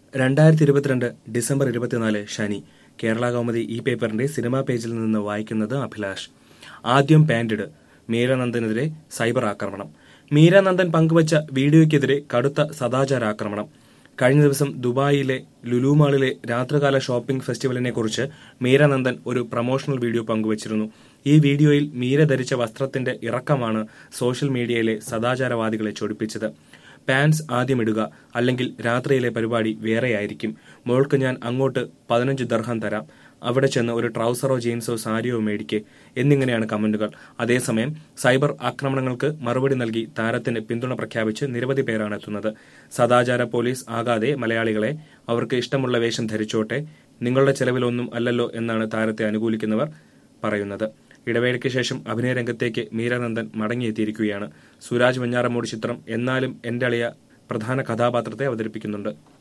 രണ്ടായിരത്തി ഇരുപത്തിരണ്ട് ഡിസംബർ ഇരുപത്തിനാല് ശനി കേരള കൗമുദി ഈ പേപ്പറിന്റെ സിനിമാ പേജിൽ നിന്ന് വായിക്കുന്നത് അഭിലാഷ് ആദ്യം പാൻഡിഡ് മീരാനന്ദനെതിരെ സൈബർ ആക്രമണം മീരാനന്ദൻ പങ്കുവച്ച വീഡിയോയ്ക്കെതിരെ കടുത്ത സദാചാരാക്രമണം കഴിഞ്ഞ ദിവസം ദുബായിലെ ലുലുമാളിലെ രാത്രികാല ഷോപ്പിംഗ് ഫെസ്റ്റിവലിനെ കുറിച്ച് മീരാനന്ദൻ ഒരു പ്രൊമോഷണൽ വീഡിയോ പങ്കുവച്ചിരുന്നു ഈ വീഡിയോയിൽ മീര ധരിച്ച വസ്ത്രത്തിന്റെ ഇറക്കമാണ് സോഷ്യൽ മീഡിയയിലെ സദാചാരവാദികളെ ചൊടിപ്പിച്ചത് പാൻസ് ആദ്യം ഇടുക അല്ലെങ്കിൽ രാത്രിയിലെ പരിപാടി വേറെയായിരിക്കും മോൾക്ക് ഞാൻ അങ്ങോട്ട് പതിനഞ്ച് ദർഹം തരാം അവിടെ ചെന്ന് ഒരു ട്രൗസറോ ജീൻസോ സാരിയോ മേടിക്കെ എന്നിങ്ങനെയാണ് കമന്റുകൾ അതേസമയം സൈബർ ആക്രമണങ്ങൾക്ക് മറുപടി നൽകി താരത്തിന് പിന്തുണ പ്രഖ്യാപിച്ച് നിരവധി പേരാണ് എത്തുന്നത് സദാചാര പോലീസ് ആകാതെ മലയാളികളെ അവർക്ക് ഇഷ്ടമുള്ള വേഷം ധരിച്ചോട്ടെ നിങ്ങളുടെ ചെലവിലൊന്നും അല്ലല്ലോ എന്നാണ് താരത്തെ അനുകൂലിക്കുന്നവർ പറയുന്നത് ഇടവേളയ്ക്ക് ശേഷം അഭിനയ രംഗത്തേക്ക് മീരാനന്ദൻ മടങ്ങിയെത്തിയിരിക്കുകയാണ് സുരാജ് വെഞ്ഞാറമൂട് ചിത്രം എന്നാലും എന്റെ അളിയ പ്രധാന കഥാപാത്രത്തെ അവതരിപ്പിക്കുന്നുണ്ട്